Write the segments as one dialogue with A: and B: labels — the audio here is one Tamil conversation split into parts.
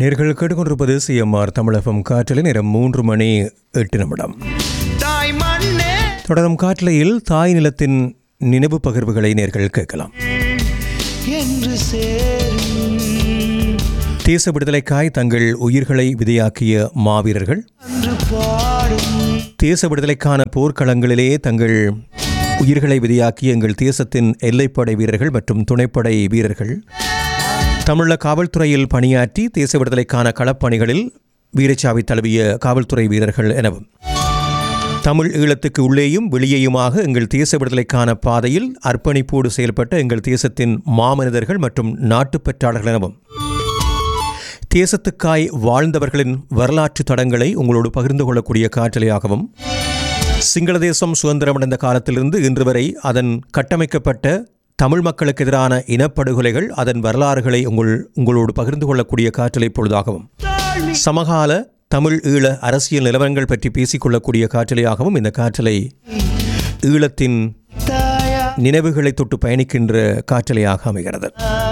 A: நேர்கள் கேட்டுக்கொண்டிருப்பது சிஎம்ஆர் தமிழகம் காற்றலை நேரம் மூன்று மணி எட்டு நிமிடம்
B: தாய் மண்ணே
A: தொடரும் காற்றலையில் தாய் நிலத்தின் நினைவு பகிர்வுகளை நேர்கள் கேட்கலாம்
B: என்று சேரும்
A: தேச விடுதலைக்காய் தங்கள் உயிர்களை விதையாக்கிய மாவீரர்கள்
B: அன்று பாடும்
A: தேச விடுதலைக்கான போர்க்களங்களிலே தங்கள் உயிர்களை விதையாக்கிய எங்கள் தேசத்தின் எல்லைப்படை வீரர்கள் மற்றும் துணைப்படை வீரர்கள் தமிழக காவல்துறையில் பணியாற்றி தேச விடுதலைக்கான களப்பணிகளில் வீரச்சாவி தழுவிய காவல்துறை வீரர்கள் எனவும் தமிழ் ஈழத்துக்கு உள்ளேயும் வெளியேயுமாக எங்கள் தேச விடுதலைக்கான பாதையில் அர்ப்பணிப்போடு செயல்பட்ட எங்கள் தேசத்தின் மாமனிதர்கள் மற்றும் நாட்டுப்பற்றாளர்கள் எனவும் தேசத்துக்காய் வாழ்ந்தவர்களின் வரலாற்று தடங்களை உங்களோடு பகிர்ந்து கொள்ளக்கூடிய காற்றலையாகவும் சிங்கள தேசம் சுதந்திரமடைந்த காலத்திலிருந்து இன்று வரை அதன் கட்டமைக்கப்பட்ட தமிழ் மக்களுக்கு எதிரான இனப்படுகொலைகள் அதன் வரலாறுகளை உங்கள் உங்களோடு பகிர்ந்து கொள்ளக்கூடிய காற்றலை பொழுதாகவும் சமகால தமிழ் ஈழ அரசியல் நிலவரங்கள் பற்றி பேசிக்கொள்ளக்கூடிய காற்றலையாகவும் இந்த காற்றலை ஈழத்தின்
B: தாயா
A: நினைவுகளை தொட்டு பயணிக்கின்ற காற்றலையாக அமைகிறது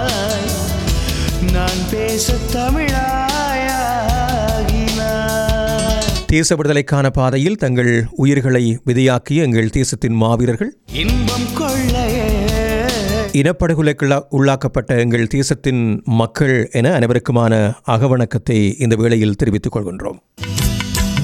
B: நான் பேச தமிழாயாகினார்
A: தேச விடுதலைக்கான பாதையில் தங்கள் உயிர்களை விதையாக்கிய எங்கள் தேசத்தின் மாவீரர்கள்
B: இன்பம் கொள்ளையே
A: இனப்படுகொலைக்கு உள்ளாக்கப்பட்ட எங்கள் தேசத்தின் மக்கள் என அனைவருக்குமான அகவணக்கத்தை இந்த வேளையில் தெரிவித்துக் கொள்கின்றோம்